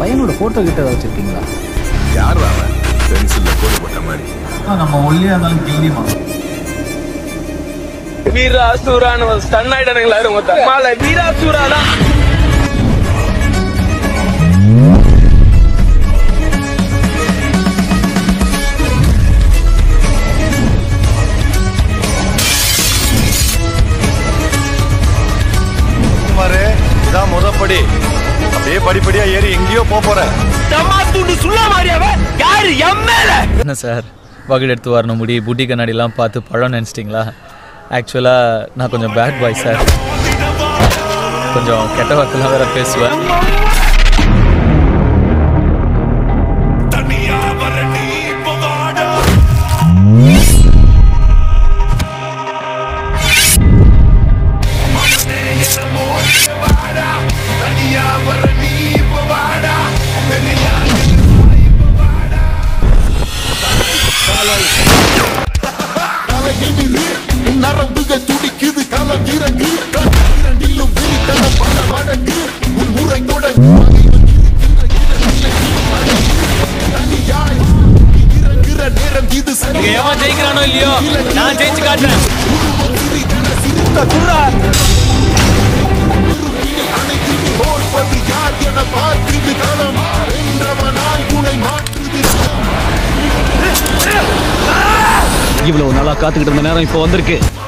பையனோட ஃபோட்டோ கிட்ட ஏதாவது வச்சிருக்கீங்களா யார் அவன் பென்சில்ல கோடு போட்ட மாதிரி நம்ம ஒல்லியா இருந்தாலும் கில்லிமா வீராசூரான்னு ஸ்டன் ஆயிட்டானுங்களா மொத்தம் மாலை வீராசூரானா குமாரு இதான் முதப்படி அப்படியே படிப்படியா ஏறி எங்கேயோ போக போற தம்மா துண்டு சுள்ள மாதிரியாவே யாரு எம்எல்ஏ என்ன சார் வகுடு எடுத்து வரணும் முடி புட்டி கண்ணாடிலாம் பார்த்து பழம் நினச்சிட்டிங்களா ஆக்சுவலாக நான் கொஞ்சம் பேட் பாய் சார் கொஞ்சம் கெட்ட வார்த்தைலாம் வேற பேசுவேன் நரம்புகள் துடிக்குது களம் இறங்கு இரண்டிலும் விரித்தன பல மடங்கு உன் முறை தொடங்கு தனியாய் இறங்குற நேரம் இது சரி எவன் ஜெயிக்கிறானோ இல்லையோ நான் ஜெயிச்சு காட்டுறேன் தோற்பது யார் என பார்க்குது களம் வென்றவனாய் துணை மாற்றுது இவ்வளவு நாளா காத்துக்கிட்டு இருந்த நேரம் இப்போ வந்திருக்கு